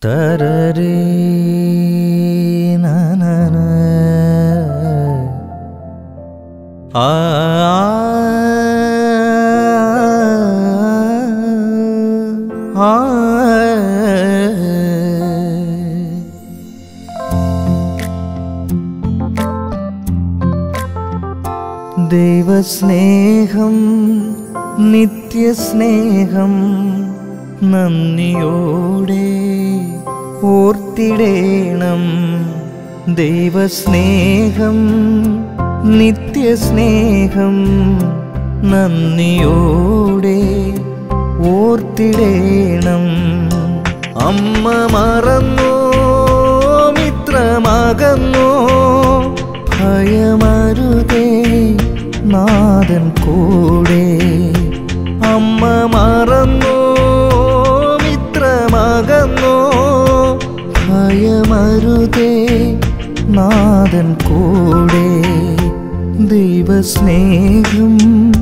തരരേ നനന. ആ ആ ദൈവസ്നേഹം നിത്യസ്നേഹം നന്ദിയോടെ ഓർത്തിടേണം ദൈവസ്നേഹം നിത്യസ്നേഹം നന്ദിയോടെ ഓർത്തിടേണം അമ്മ മറന്നോ മിത്രമാകന്നോ ഭയമരുതേ നാഥൻ കൂടെ അമ്മ മറന്നോ മിത്രമാകന്നോ ഭയമരുതേ നാഥൻ കൂടെ ദൈവസ്നേഹം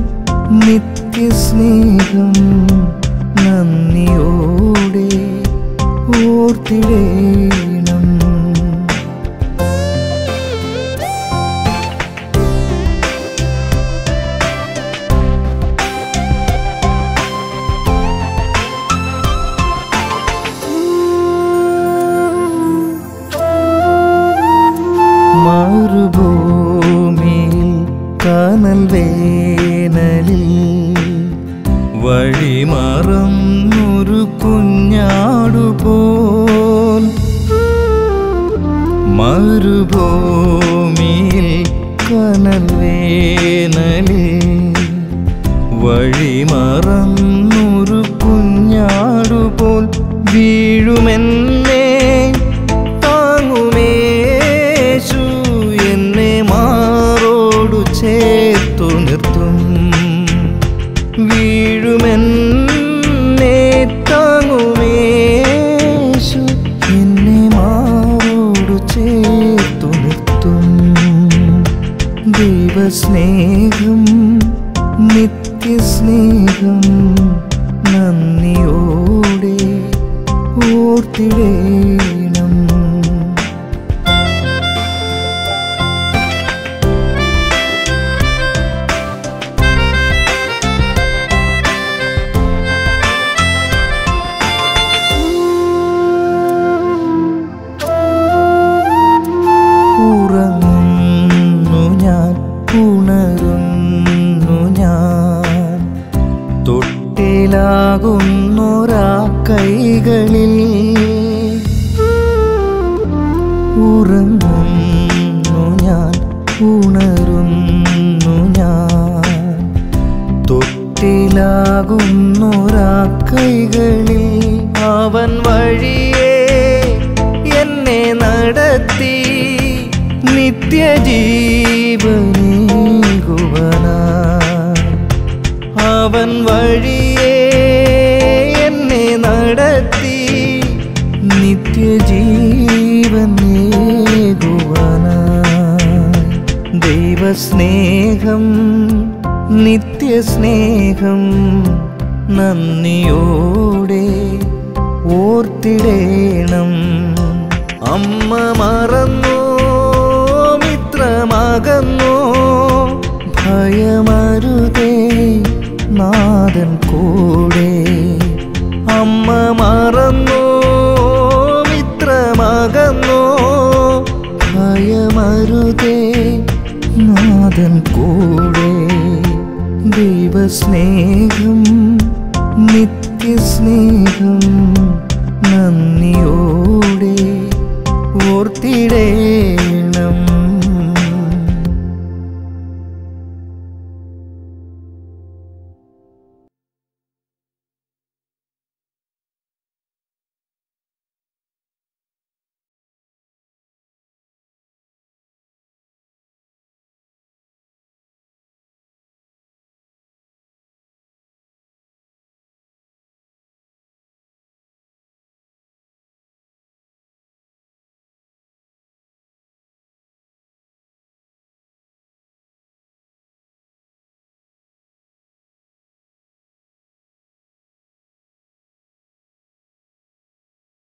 നിത്യസ്നേഹം നന്ദിയോടെ ഓർത്തിടേണം മറുഭൂമിയിൽ കനൽ വേനലിൽ വഴിമറന്നൊരു കുഞ്ഞാടുപോൽ മരുഭൂമിയിൽ കനൽ വേനലിൽ വഴിമറന്നൊരു കുഞ്ഞാടുപോൽ വീഴുമെന്നേ താങ്ങുമേശു എന്നെ മാറോടു ചേർത്തു നിർത്തും വീഴുമെന്നേ താങ്ങുമേശു എന്നെ മാറോടു ചേർത്തു നിർത്തും ദൈവസ്നേഹം നിത്യസ്നേഹം നന്ദിയോടെ ഓർത്തിടേണം ഉറങ്ങുന്നു ഞാൻ ഉണരുന്നു ഞാൻ തൊട്ടിലാകുന്നൊരാ കൈകളിൽ ഉറങ്ങുന്നു ഞാൻ ഉണരുന്നു ഞാൻ തൊട്ടിലാകുന്നൊരാ കൈകളിൽ അവൻ വഴിയേ എന്നെ നടത്തി നിത്യജീവനീകുവനാ അവൻ വഴിയേ എന്നെ നടത്തി നിത്യജീവനേകുവനാ ദൈവസ്നേഹം നിത്യസ്നേഹം നന്ദിയോടെ ഓർത്തിടേണം അമ്മ മറന്നോ മിത്രമാകന്നോ ഭയമരുതേ നാഥൻ കൂടെ അമ്മ മറന്നോ മിത്രമാകന്നോ ഭയമരുതേ നാഥൻ കൂടെ ദൈവസ്നേഹം നിത്യസ്നേഹം നന്ദിയോടെ ഓർത്തിടേണം